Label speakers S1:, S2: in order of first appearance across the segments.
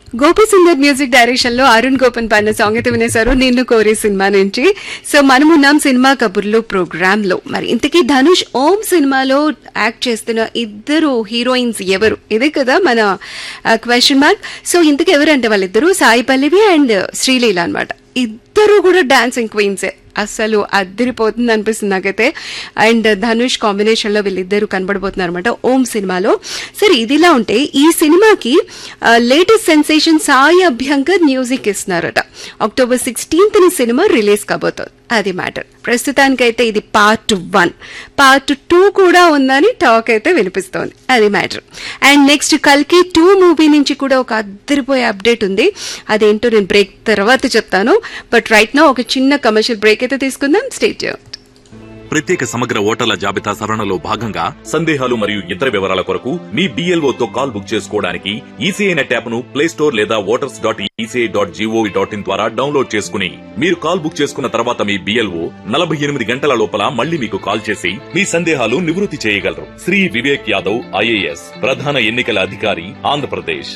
S1: Gopi Sundar music direction లో అరుణ్ గోపన్ పాడిన song అయితే వినేశారు నిన్ను కోరి సినిమా నుంచి సో మనం ఉన్నాం సినిమా కబుర్లు ప్రోగ్రామ్ లో మరి ఇంతకీ ధనుష్ ఓం సినిమాలో యాక్ట్ చేస్తున్న ఇద్దరు హీరోయిన్స్ ఎవరు ఇదే కదా మన క్వశ్చన్ మార్క్ సో ఇంతకు ఎవరంటే వాళ్ళిద్దరు సాయి పల్లవి అండ్ శ్రీలీల అన్నమాట ఇద్దరు కూడా డాన్సింగ్ క్వీన్సే అస్సలు అద్దరిపోతుంది అనిపిస్తుంది నాకైతే అండ్ ధనుష్ కాంబినేషన్ లో వీళ్ళిద్దరు కనబడబోతున్నారు అనమాట ఓం సినిమాలో సరే ఇదిలా ఉంటే ఈ సినిమాకి latest sensation Sai Abhyankar music ఇస్తున్నారట అక్టోబర్ సిక్స్టీన్త్ ని సినిమా రిలీజ్ కాబోతోంది అది మ్యాటర్ ప్రస్తుతానికైతే ఇది పార్ట్ వన్ పార్ట్ టూ కూడా ఉందని టాక్ అయితే వినిపిస్తోంది అది మ్యాటర్ అండ్ నెక్స్ట్ కల్కి టూ మూవీ నుంచి కూడా ఒక అద్దరిపోయే అప్డేట్ ఉంది అదేంటో నేను బ్రేక్ తర్వాత చెప్తాను బట్ రైట్ నా ఒక చిన్న కమర్షియల్ బ్రేక్ అయితే తీసుకుందాం స్టేట్
S2: ప్రత్యేక సమగ్ర ఓటర్ల జాబితా సవరణలో భాగంగా సందేహాలు మరియు ఇతర వివరాల కొరకు మీ BLO తో కాల్ బుక్ చేసుకోవడానికి ఈసీఐ నెట్ యాప్ ను ప్లే స్టోర్ లేదా voters dot ECI dot GOV dot in ద్వారా డౌన్లోడ్ చేసుకుని మీరు కాల్ బుక్ చేసుకున్న తర్వాత మీ బిఎల్ఓ నలభై ఎనిమిది గంటల లోపల మళ్ళీ మీకు కాల్ చేసి మీ సందేహాలు నివృత్తి చేయగలరు శ్రీ వివేక్ యాదవ్ ఐఏఎస్ ప్రధాన ఎన్నికల అధికారి ఆంధ్రప్రదేశ్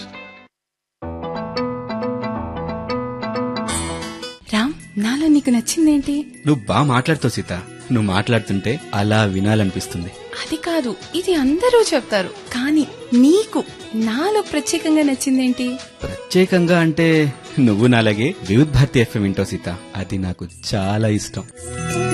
S3: రామ్ నాలో నీకు నచ్చిందేంటి
S4: నువ్వు బాగా మాట్లాడుతావు సీత నువ్వు మాట్లాడుతుంటే అలా వినాలనిపిస్తుంది
S3: అది కాదు ఇది అందరూ చెప్తారు కానీ నీకు నాలో ప్రత్యేకంగా నచ్చిందేంటి
S4: ప్రత్యేకంగా అంటే నువ్వు నాలాగే వివిధ్ భారతి ఎఫ్ఎం వింటావు సీత అది నాకు చాలా ఇష్టం